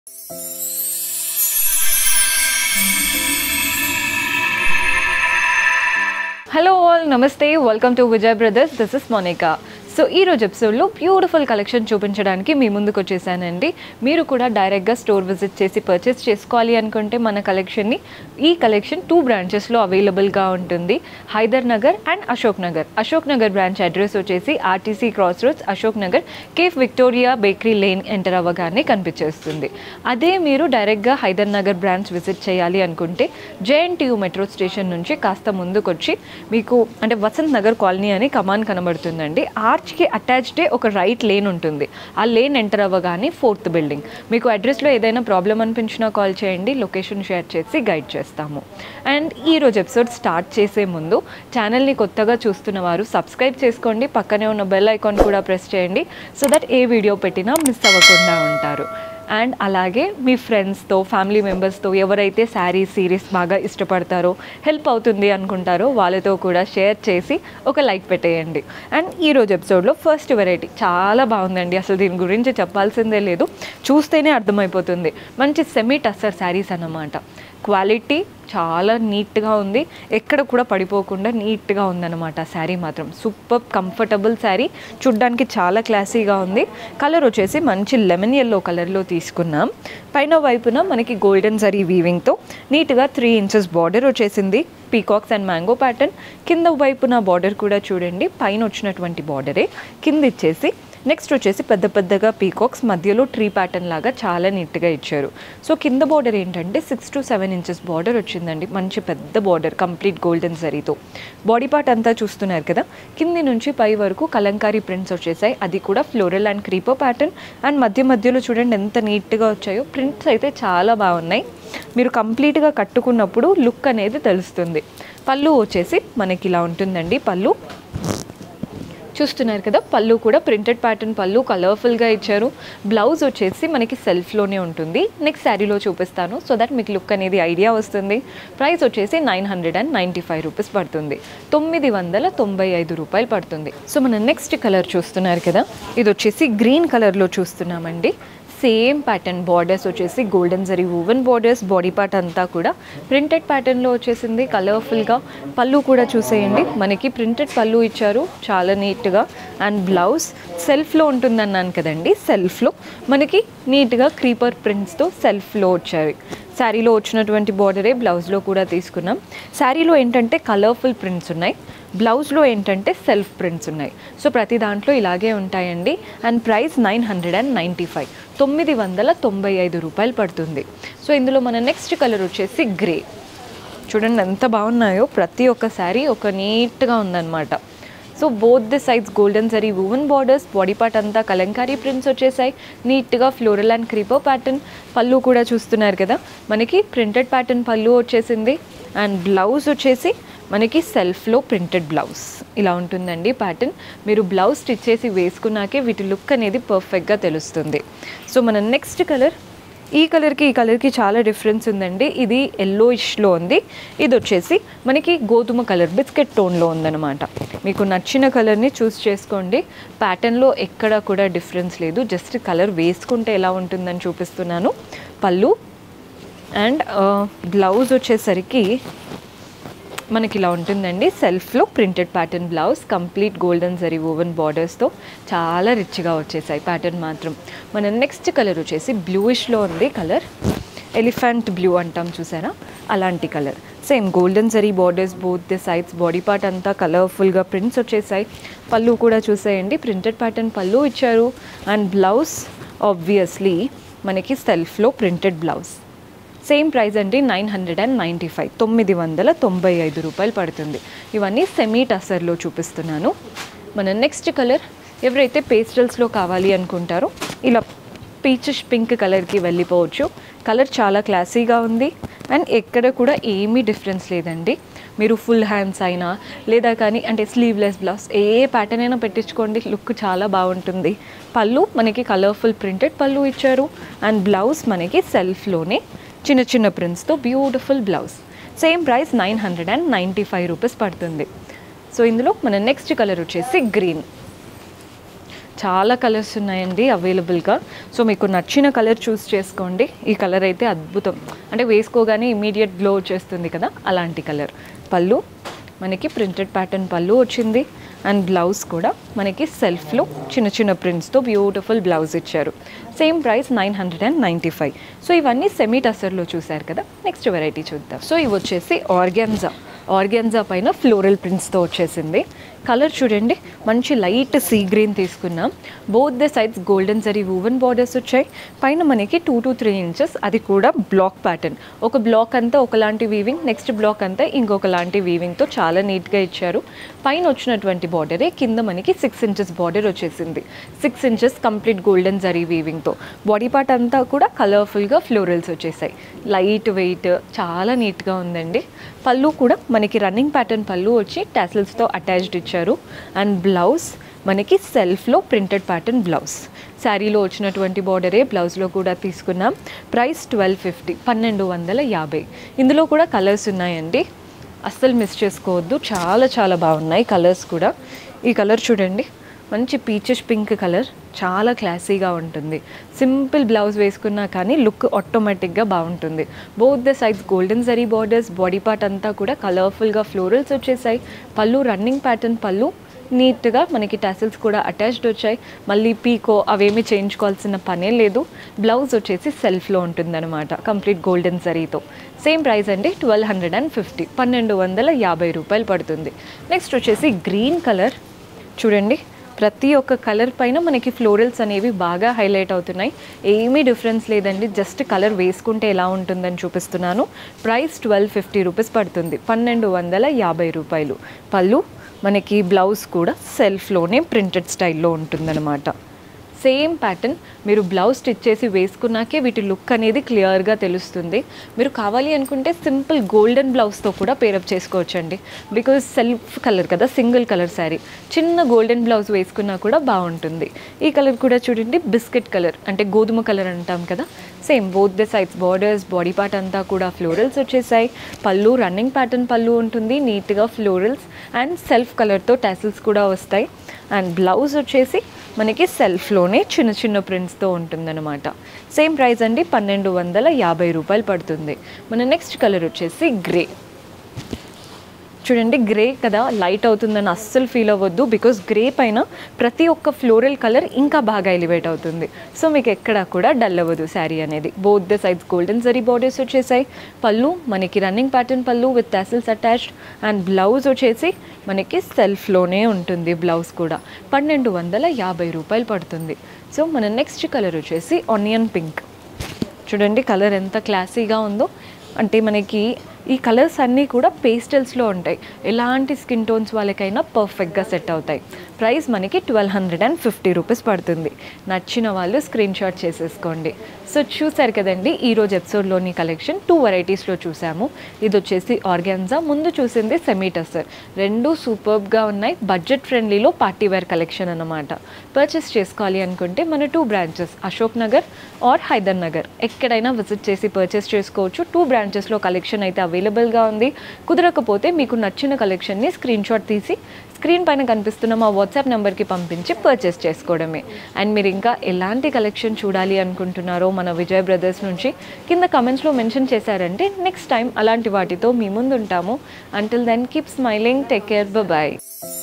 hello all నమస్తే welcome to Vijay brothers this is Monika so ఈ రోజు ఎపిసోడ్లో బ్యూటిఫుల్ కలెక్షన్ చూపించడానికి మీ ముందుకు వచ్చేసానండి మీరు కూడా డైరెక్ట్గా స్టోర్ విజిట్ చేసి పర్చేస్ చేసుకోవాలి అనుకుంటే మన కలెక్షన్ని ఈ కలెక్షన్ టూ బ్రాంచెస్లో అవైలబుల్గా ఉంటుంది Hyder Nagar and Ashok Nagar Ashok Nagar branch address వచ్చేసి RTC cross roads Ashok Nagar cafe Victoria bakery lane enter అవ్వగానే కనిపించేస్తుంది అదే మీరు డైరెక్ట్గా హైదర్ నగర్ బ్రాంచ్ విజిట్ చేయాలి అనుకుంటే జేఎన్టీయూ మెట్రో స్టేషన్ నుంచి కాస్త ముందుకొచ్చి మీకు అంటే వసంత్ నగర్ కాలనీ అని కమాన్ కనబడుతుందండి ఆర్చ్కి అటాచ్డే ఒక రైట్ లేన్ ఉంటుంది ఆ లేన్ ఎంటర్ అవ్వగానే ఫోర్త్ బిల్డింగ్ మీకు అడ్రస్లో ఏదైనా ప్రాబ్లం అనిపించినా కాల్ చేయండి లొకేషన్ షేర్ చేసి గైడ్ చేస్తాము అండ్ ఈ రోజు ఎపిసోడ్ స్టార్ట్ చేసే ముందు ఛానల్ని కొత్తగా చూస్తున్న వారు సబ్స్క్రైబ్ చేసుకోండి పక్కనే ఉన్న బెల్ ఐకాన్ కూడా ప్రెస్ చేయండి సో దట్ ఏ వీడియో పెట్టినా మిస్ అవ్వకుండా ఉంటారు అండ్ అలాగే మీ ఫ్రెండ్స్తో ఫ్యామిలీ మెంబర్స్తో ఎవరైతే శారీ సిరీస్ బాగా ఇష్టపడతారో హెల్ప్ అవుతుంది అనుకుంటారో వాళ్ళతో కూడా షేర్ చేసి ఒక లైక్ పెట్టేయండి అండ్ ఈరోజు ఎపిసోడ్లో ఫస్ట్ వెరైటీ చాలా బాగుందండి అసలు దీని గురించి చెప్పాల్సిందే లేదు చూస్తేనే అర్థమైపోతుంది మంచి సెమీ టస్సర్ శారీస్ అన్నమాట క్వాలిటీ చాలా నీట్గా ఉంది ఎక్కడ కూడా పడిపోకుండా నీట్గా ఉందన్నమాట శారీ మాత్రం సూపర్ కంఫర్టబుల్ శారీ చూడ్డానికి చాలా క్లాసీగా ఉంది కలర్ వచ్చేసి మంచి లెమన్ ఎల్లో కలర్లో తీసుకున్నాం పైన వైపున మనకి గోల్డెన్ జరీ వీవింగ్తో నీట్గా త్రీ ఇంచెస్ బార్డర్ వచ్చేసింది పీకాక్స్ అండ్ మ్యాంగో ప్యాటర్న్ కింద వైపున బార్డర్ కూడా చూడండి పైన వచ్చినటువంటి బార్డరే కింద ఇచ్చేసి నెక్స్ట్ వచ్చేసి పెద్ద పెద్దగా పీకాక్స్ మధ్యలో ట్రీ ప్యాటర్న్ లాగా చాలా నీట్గా ఇచ్చారు సో కింద బార్డర్ ఏంటంటే six to seven inches border వచ్చిందండి మంచి పెద్ద బార్డర్ కంప్లీట్ గోల్డెన్ జరీతో బాడీ పార్ట్ అంతా చూస్తున్నారు కదా కింది నుంచి పై వరకు కలంకారీ ప్రింట్స్ వచ్చేసాయి అది కూడా ఫ్లోరల్ అండ్ క్రీపో ప్యాటర్న్ అండ్ మధ్య మధ్యలో చూడండి ఎంత నీట్గా వచ్చాయో ప్రింట్స్ అయితే చాలా బాగున్నాయి మీరు కంప్లీట్గా కట్టుకున్నప్పుడు లుక్ అనేది తెలుస్తుంది పళ్ళు వచ్చేసి మనకి ఇలా ఉంటుందండి పళ్ళు చూస్తున్నారు కదా పళ్ళు కూడా ప్రింటెడ్ ప్యాటర్న్ పళ్ళు కలర్ఫుల్గా ఇచ్చారు బ్లౌజ్ వచ్చేసి మనకి సెల్ఫ్లోనే ఉంటుంది నెక్స్ట్ శారీలో చూపిస్తాను సో దట్ మీకు లుక్ అనేది ఐడియా వస్తుంది ప్రైస్ వచ్చేసి nine hundred and ninety five rupees పడుతుంది తొమ్మిది వందల తొంభై ఐదు రూపాయలు పడుతుంది సో మనం నెక్స్ట్ కలర్ చూస్తున్నారు కదా ఇది వచ్చేసి గ్రీన్ కలర్లో చూస్తున్నామండి సేమ్ ప్యాటర్న్ బార్డర్స్ వచ్చేసి golden zari woven borders body part అంతా కూడా ప్రింటెడ్ ప్యాటర్న్లో వచ్చేసింది కలర్ఫుల్గా పళ్ళు కూడా చూసేయండి మనకి ప్రింటెడ్ పళ్ళు ఇచ్చారు చాలా నీట్గా అండ్ బ్లౌజ్ సెల్ఫ్లో ఉంటుందన్నాను కదండి సెల్ఫ్లో మనకి నీట్గా క్రీపర్ ప్రింట్స్తో సెల్ఫ్లో వచ్చాయి శారీలో వచ్చినటువంటి బార్డరే బ్లౌజ్లో కూడా తీసుకున్నాం శారీలో ఏంటంటే కలర్ఫుల్ ప్రింట్స్ ఉన్నాయి బ్లౌజ్లో ఏంటంటే సెల్ఫ్ ప్రింట్స్ ఉన్నాయి సో ప్రతి దాంట్లో ఇలాగే ఉంటాయండి and price nine hundred and ninety five తొమ్మిది వందల తొంభై ఐదు రూపాయలు పడుతుంది సో ఇందులో మన నెక్స్ట్ కలర్ వచ్చేసి గ్రే చూడండి ఎంత బాగున్నాయో ప్రతి ఒక్క శారీ ఒక నీట్గా ఉందన్నమాట so both the sides golden zari woven borders body part అంతా కలంకారీ ప్రింట్స్ వచ్చేసాయి నీట్గా ఫ్లోరల్ అండ్ క్రీపో ప్యాటర్న్ పళ్ళు కూడా చూస్తున్నారు కదా మనకి ప్రింటెడ్ ప్యాటర్న్ పళ్ళు వచ్చేసింది అండ్ బ్లౌజ్ వచ్చేసి మనకి సెల్ఫ్లో ప్రింటెడ్ బ్లౌజ్ ఇలా ఉంటుందండి ప్యాటర్న్ మీరు బ్లౌజ్ స్టిచ్ చేసి వేసుకున్నాకే వీటి లుక్ అనేది పర్ఫెక్ట్గా తెలుస్తుంది సో మన నెక్స్ట్ కలర్ ఈ కలర్కి ఈ కలర్కి చాలా డిఫరెన్స్ ఉందండి ఇది ఎల్లోయిష్లో ఉంది ఇది వచ్చేసి మనకి గోధుమ కలర్ బిస్కెట్ టోన్లో ఉందన్నమాట మీకు నచ్చిన కలర్ని చూస్ చేసుకోండి ప్యాటర్న్లో ఎక్కడ కూడా డిఫరెన్స్ లేదు జస్ట్ కలర్ వేసుకుంటే ఎలా ఉంటుందని చూపిస్తున్నాను పళ్ళు అండ్ బ్లౌజ్ వచ్చేసరికి మనకి ఇలా ఉంటుందండి సెల్ఫ్లో printed pattern blouse complete golden zari woven బార్డర్స్తో చాలా రిచ్గా వచ్చేసాయి ప్యాటర్న్ మాత్రం మన నెక్స్ట్ కలర్ వచ్చేసి బ్లూయిష్లో ఉంది కలర్ ఎలిఫెంట్ బ్లూ అంటాం చూసారా అలాంటి colour same golden zari borders both the sides body part అంతా కలర్ఫుల్గా ప్రింట్స్ వచ్చేసాయి పళ్ళు కూడా చూసేయండి ప్రింటెడ్ ప్యాటర్న్ పళ్ళు ఇచ్చారు అండ్ బ్లౌజ్ ఆబ్వియస్లీ మనకి సెల్ఫ్లో ప్రింటెడ్ బ్లౌజ్ సేమ్ ప్రైస్ అండి nine hundred and ninety five తొమ్మిది వందల తొంభై ఐదు రూపాయలు పడుతుంది ఇవన్నీ సెమీ టసర్లో చూపిస్తున్నాను మన నెక్స్ట్ కలర్ ఎవరైతే పేస్టల్స్లో కావాలి అనుకుంటారో ఇలా పీచిష్ పింక్ కలర్కి వెళ్ళిపోవచ్చు కలర్ చాలా క్లాసీగా ఉంది అండ్ ఎక్కడ కూడా ఏమీ డిఫరెన్స్ లేదండి మీరు ఫుల్ హ్యాండ్స్ అయినా లేదా కానీ అంటే స్లీవ్లెస్ బ్లౌజ్ ఏ ప్యాటర్న్ అయినా పెట్టించుకోండి లుక్ చాలా బాగుంటుంది పళ్ళు మనకి కలర్ఫుల్ ప్రింటెడ్ పళ్ళు ఇచ్చారు అండ్ బ్లౌజ్ మనకి సెల్ఫ్లోనే చిన్న చిన్న ప్రింట్స్తో beautiful blouse same price nine hundred and ninety five rupees పడుతుంది సో ఇందులో మన నెక్స్ట్ కలర్ వచ్చేసి గ్రీన్ చాలా కలర్స్ ఉన్నాయండి అవైలబుల్గా సో మీకు నచ్చిన కలర్ చూస్ చేసుకోండి ఈ కలర్ అయితే అద్భుతం అంటే వేసుకోగానే ఇమీడియట్ గ్లో వచ్చేస్తుంది కదా అలాంటి కలర్ పళ్ళు మనకి ప్రింటెడ్ ప్యాటర్న్ పళ్ళు వచ్చింది అండ్ బ్లౌజ్ కూడా మనకి సెల్ఫ్లో చిన్న చిన్న ప్రింట్స్తో బ్యూటిఫుల్ బ్లౌజ్ ఇచ్చారు same price nine hundred and ninety five so ఇవన్నీ సెమీ టసర్లో చూశారు కదా నెక్స్ట్ వెరైటీ చూద్దాం సో ఇవి వచ్చేసి ఆర్గాన్జా ఆర్గాన్జా పైన ఫ్లోరల్ ప్రింట్స్తో వచ్చేసింది కలర్ చూడండి మంచి లైట్ సీ గ్రీన్ తీసుకున్నాం both the sides golden zari woven borders వచ్చాయి పైన మనకి టూ టు త్రీ ఇంచెస్ అది కూడా బ్లాక్ ప్యాటర్న్ ఒక బ్లాక్ అంతా ఒకలాంటి వీవింగ్ నెక్స్ట్ బ్లాక్ అంతా ఇంకొకలాంటి వీవింగ్తో చాలా నీట్గా ఇచ్చారు పైన వచ్చినటువంటి బార్డరే కింద మనకి సిక్స్ ఇంచెస్ బార్డర్ వచ్చేసింది six inches complete golden zari వీవింగ్తో బాడీ పార్ట్ అంతా కూడా కలర్ఫుల్గా ఫ్లోరల్స్ వచ్చేసాయి లైట్ వెయిట్ చాలా నీట్గా ఉందండి పళ్ళు కూడా మనకి రన్నింగ్ ప్యాటర్న్ పళ్ళు వచ్చి టాసిల్స్తో అటాచ్డ్ ఇచ్చారు అండ్ బ్లౌజ్ మనకి సెల్ఫ్లో ప్రింటెడ్ ప్యాటర్న్ బ్లౌజ్ శారీలో వచ్చినటువంటి బార్డరే బ్లౌజ్లో కూడా తీసుకున్నాం ప్రైస్ ట్వెల్వ్ ఫిఫ్టీ పన్నెండు వందల యాభై ఇందులో కూడా కలర్స్ ఉన్నాయండి అస్సలు మిస్ చేసుకోవద్దు చాలా చాలా బాగున్నాయి కలర్స్ కూడా ఈ కలర్ చూడండి మంచి పీచెస్ పింక్ కలర్ చాలా క్లాసీగా ఉంటుంది సింపుల్ బ్లౌజ్ వేసుకున్నా కానీ లుక్ ఆటోమేటిక్గా బాగుంటుంది both the sides golden zari borders body part అంతా కూడా కలర్ఫుల్గా ఫ్లోరల్స్ వచ్చేసాయి పళ్ళు రన్నింగ్ ప్యాటర్న్ పళ్ళు నీట్గా మనకి టాసిల్స్ కూడా అటాచ్డ్ వచ్చాయి మళ్ళీ పీకో అవేమీ చేయించుకోవాల్సిన పనే లేదు బ్లౌజ్ వచ్చేసి సెల్ఫ్లో ఉంటుందన్నమాట కంప్లీట్ గోల్డెన్ జరీతో సేమ్ ప్రైస్ అండి ట్వెల్వ్ హండ్రెడ్ అండ్ ఫిఫ్టీ పన్నెండు వందల యాభై రూపాయలు పడుతుంది నెక్స్ట్ వచ్చేసి గ్రీన్ కలర్ చూడండి ప్రతి ఒక్క కలర్ పైన మనకి ఫ్లోరల్స్ అనేవి బాగా హైలైట్ అవుతున్నాయి ఏమీ డిఫరెన్స్ లేదండి జస్ట్ కలర్ వేసుకుంటే ఎలా ఉంటుందని చూపిస్తున్నాను ప్రైస్ ట్వెల్వ్ ఫిఫ్టీ రూపీస్ పడుతుంది పన్నెండు వందల యాభై రూపాయలు పళ్ళు మనకి బ్లౌజ్ కూడా సెల్ఫ్లోనే ప్రింటెడ్ స్టైల్లో ఉంటుందన్నమాట సేమ్ ప్యాటర్న్ మీరు బ్లౌజ్ స్టిచ్ చేసి వేసుకున్నాకే వీటి లుక్ అనేది క్లియర్గా తెలుస్తుంది మీరు కావాలి అనుకుంటే సింపుల్ గోల్డెన్ బ్లౌజ్తో కూడా పేరప్ చేసుకోవచ్చండి బికాజ్ సెల్ఫ్ కలర్ కదా సింగిల్ కలర్ శారీ చిన్న గోల్డెన్ బ్లౌజ్ వేసుకున్నా కూడా బాగుంటుంది ఈ కలర్ కూడా చూడండి బిస్కెట్ కలర్ అంటే గోధుమ కలర్ అంటాం కదా same both the sides borders body part అంతా కూడా ఫ్లోరల్స్ వచ్చేసాయి పళ్ళు రన్నింగ్ ప్యాటర్న్ పళ్ళు ఉంటుంది నీట్గా ఫ్లోరల్స్ అండ్ సెల్ఫ్ కలర్తో టాసిల్స్ కూడా వస్తాయి అండ్ బ్లౌజ్ వచ్చేసి మనకి సెల్ఫ్లోనే చిన్న చిన్న ప్రింట్స్తో ఉంటుందన్నమాట సేమ్ ప్రైస్ అండి పన్నెండు వందల యాభై రూపాయలు పడుతుంది మన నెక్స్ట్ కలర్ వచ్చేసి గ్రే చూడండి గ్రే కదా లైట్ అవుతుందని అస్సలు ఫీల్ అవ్వద్దు బికాస్ గ్రే పైన ప్రతి ఒక్క ఫ్లోరల్ కలర్ ఇంకా బాగా ఎలివేట్ అవుతుంది సో మీకు ఎక్కడ కూడా డల్ అవ్వదు శారీ అనేది both the sides golden zari borders వచ్చేసాయి పళ్ళు మనకి running pattern pallu with tassels attached and blouse వచ్చేసి మనకి సెల్ఫ్లోనే ఉంటుంది బ్లౌజ్ కూడా పన్నెండు వందల యాభై రూపాయలు పడుతుంది సో మన నెక్స్ట్ కలర్ వచ్చేసి ఆనియన్ పింక్ చూడండి కలర్ ఎంత క్లాసీగా ఉందో అంటే మనకి ఈ కలర్స్ అన్నీ కూడా పేస్టల్స్లో ఉంటాయి ఎలాంటి స్కిన్ టోన్స్ వాళ్ళకైనా పర్ఫెక్ట్గా సెట్ అవుతాయి ప్రైస్ మనకి twelve hundred and fifty rupees పడుతుంది నచ్చిన వాళ్ళు స్క్రీన్ షాట్ చేసేసుకోండి సో చూసారు కదండి ఈరోజు ఎపిసోడ్లోని కలెక్షన్ టూ వెరైటీస్లో చూసాము ఇది వచ్చేసి ఆర్గాన్జా ముందు చూసింది సెమీటసర్ రెండు సూపర్బ్గా ఉన్నాయి బడ్జెట్ ఫ్రెండ్లీలో పార్టీ వేర్ కలెక్షన్ అన్నమాట పర్చేస్ చేసుకోవాలి అనుకుంటే మన two branches Ashok Nagar or Hyder Nagar ఎక్కడైనా విజిట్ చేసి పర్చేస్ చేసుకోవచ్చు టూ బ్రాంచెస్లో కలెక్షన్ అయితే అవైలబుల్గా ఉంది కుదరకపోతే మీకు నచ్చిన కలెక్షన్ని స్క్రీన్ షాట్ తీసి స్క్రీన్ పైన కనిపిస్తున్న మా వాట్సాప్ నెంబర్కి పంపించి పర్చేస్ చేసుకోవడమే అండ్ మీరు ఇంకా ఎలాంటి కలెక్షన్ చూడాలి అనుకుంటున్నారో మన విజయ్ బ్రదర్స్ నుంచి కింద కమెంట్స్లో మెన్షన్ చేశారంటే నెక్స్ట్ టైం అలాంటి వాటితో మీ ముందు ఉంటాము until then keep smiling take care bye